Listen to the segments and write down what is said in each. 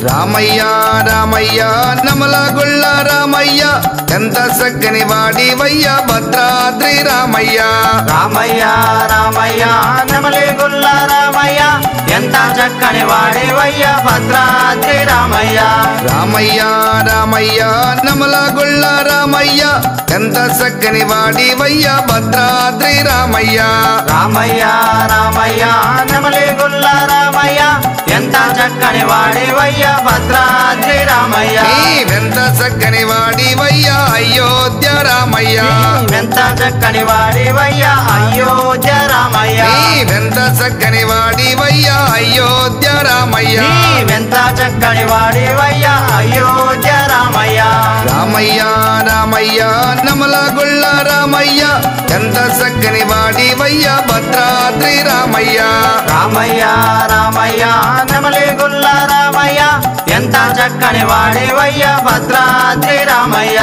రామయ్య రామయ్య నమల గుళ్ళ రామయ్య ఎంత చక్కని వాడివయ్య భద్రాద్రి రామయ్య రామయ్య రామయ్య నెమలి గుల్ల రామయ్య ఎంత చక్కని వాడేవయ్య భద్రాద్రి రామయ్య రామయ్య రామయ్య నమల గుళ్ళ రామయ్య ఎంత చక్కని వాడివయ్య భద్రాద్రి రామయ్య రామయ్య రామయ్య నెమలి గుల్ల రామయ్య ఎంత చక్కని వాడేవయ్య భద్రాద్రి రామయ్య నీవెంత చక్కని వాడివయ్య అయోధ్య రామయ్య ఎంత చక్కని వాడేవయ్య అయోధ్య రామయ్య నీవెంత చక్కని వాడివయ్య అయోధ్య రామయ్య ఎంత చక్కని వాడేవయ్య అయోధ్య రామయ్య రామయ్య రామయ్య నమల గుళ్ళ రామయ్య ఎంత చక్కని వాడివయ్య భద్రాద్రి రామయ్య రామయ్య రామయ్య నెమలి గుల్ల రామయ్య ఎంత చక్కని వాడేవయ్య భద్రాద్రి రామయ్య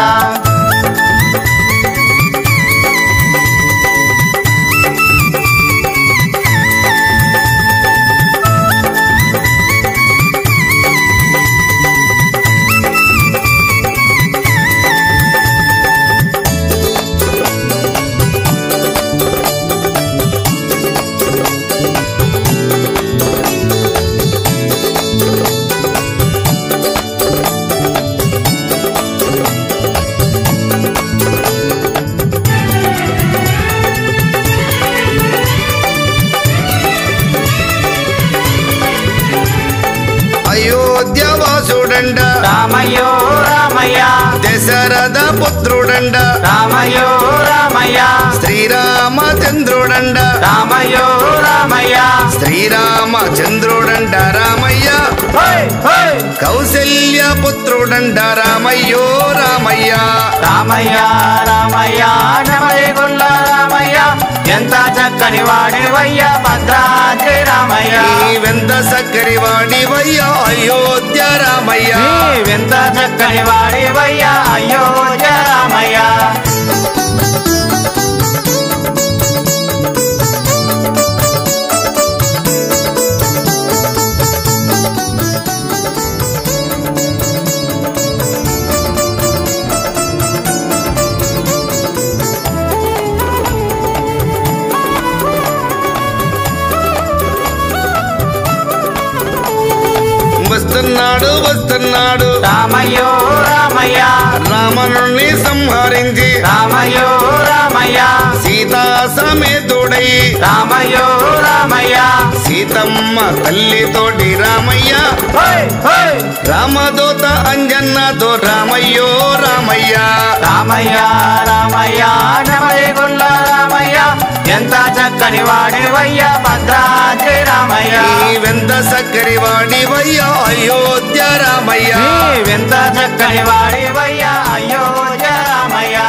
అయోధ్య వాసుడండ రామయ్యో రామయ్య దశరథ పుత్రుడండ రామయ్యో రామయ్య శ్రీరామచంద్రుడండ రామయ్యో రామయ్య శ్రీరామచంద్రుడండ రామయ్య హోయ్ హోయ్ కౌసల్య పుత్రుడండ రామయ్యో రామయ్య రామయ్య రామయ్య నెమలి గుల్ల రామయ్య ఎంత చక్కని వాడేవయ్య భద్రాద్రి రామయ్య నీవెంత సక్కరి వాడివయ్య అయోధ్య రామయ్య ఎంత చక్కని వాడేవయ్య అయోధ్య రామయ్య వస్తున్నాడు వస్తున్నాడు రామయ్యో రామయ్య రావణుణ్ణి సంహరించి రామయ్యో రామయ్య సీతా సమేతుడై రామయ్యో రామయ్య సీతమ్మ తల్లితోటి రామయ్య హోయ్ హోయ్ రామదూత అంజన్నతో రామయ్యో రామయ్య రామయ్య రామయ్య నెమలి గుల్ల రామయ్య ఎంత చక్కని వాడేవయ్య భద్రాద్రి రామయ్య నీవెంత సక్కరి వాడివయ్య అయోధ్య రామయ్య ఎంత చక్కని వాడేవయ్య అయోధ్య రామయ్య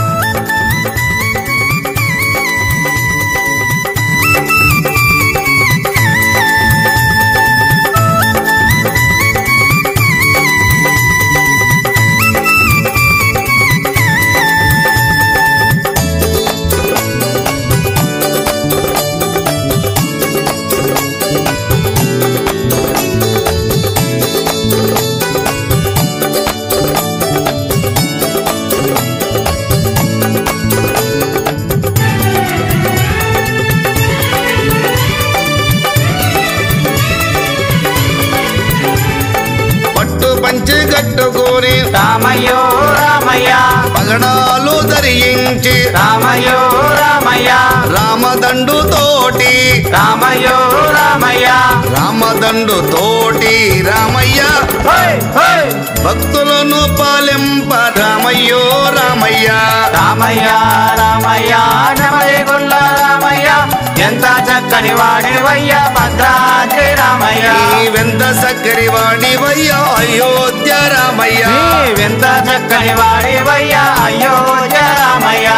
పట్టు పంచి కట్టుకొని రామయ్యో రామయ్య పగడాలు ధరించి రామయ్యో రామయ్య రామదండు తోటి రామయ్యో రామయ్య రామదండు తోటి రామయ్య హోయ్ హోయ్ భక్తులను పాలింప రామయ్యో రామయ్య రామయ్య రామయ్య నెమలి గుల్ల రామయ్య ఎంత చక్కని వాడేవయ్య భద్రాద్రి రామయ్య నీవెంత సక్కరి వాడివయ్య అయోధ్య రామయ్య ఎంత చక్కని వాడేవయ్య అయోధ్య రామయ్య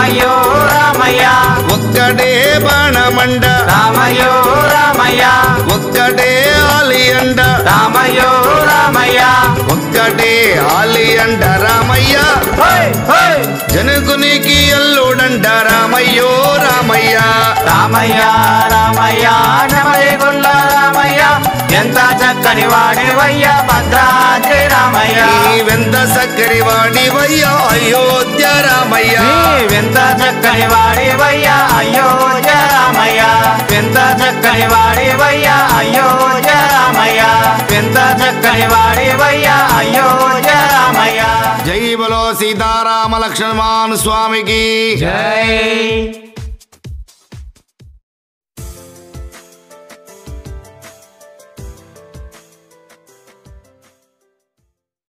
రామయ్యో రామయ్య ఒక్కడే బాణమండ రామయ్యో రామయ్య ఒక్కడే ఆలియండ రామయ్యో రామయ్య ఒక్కటే ఆలియండ రామయ్య హోయ్ హోయ్ జనకునికి అల్లుడండ రామయ్యో రామయ్య రామయ్య రామయ్య నమలిగుండ రామయ్య ఎంత చక్కని వాడేవయ్య భద్రాద్రి రామయ్య నీవెంత సక్కరి వాడివయ్య అయోధ్య రామయ్య ఎంత చక్కని వాడేవయ్య అయోధ్య రామయ్య ఎంత చక్కని వాడేవయ్య అయోధ్య రామయ్య ఎంత చక్కని వాడేవయ్య అయోధ్య రామయ్య జై బలో సీతారామ లక్ష్మణమాన్ స్వామికి జై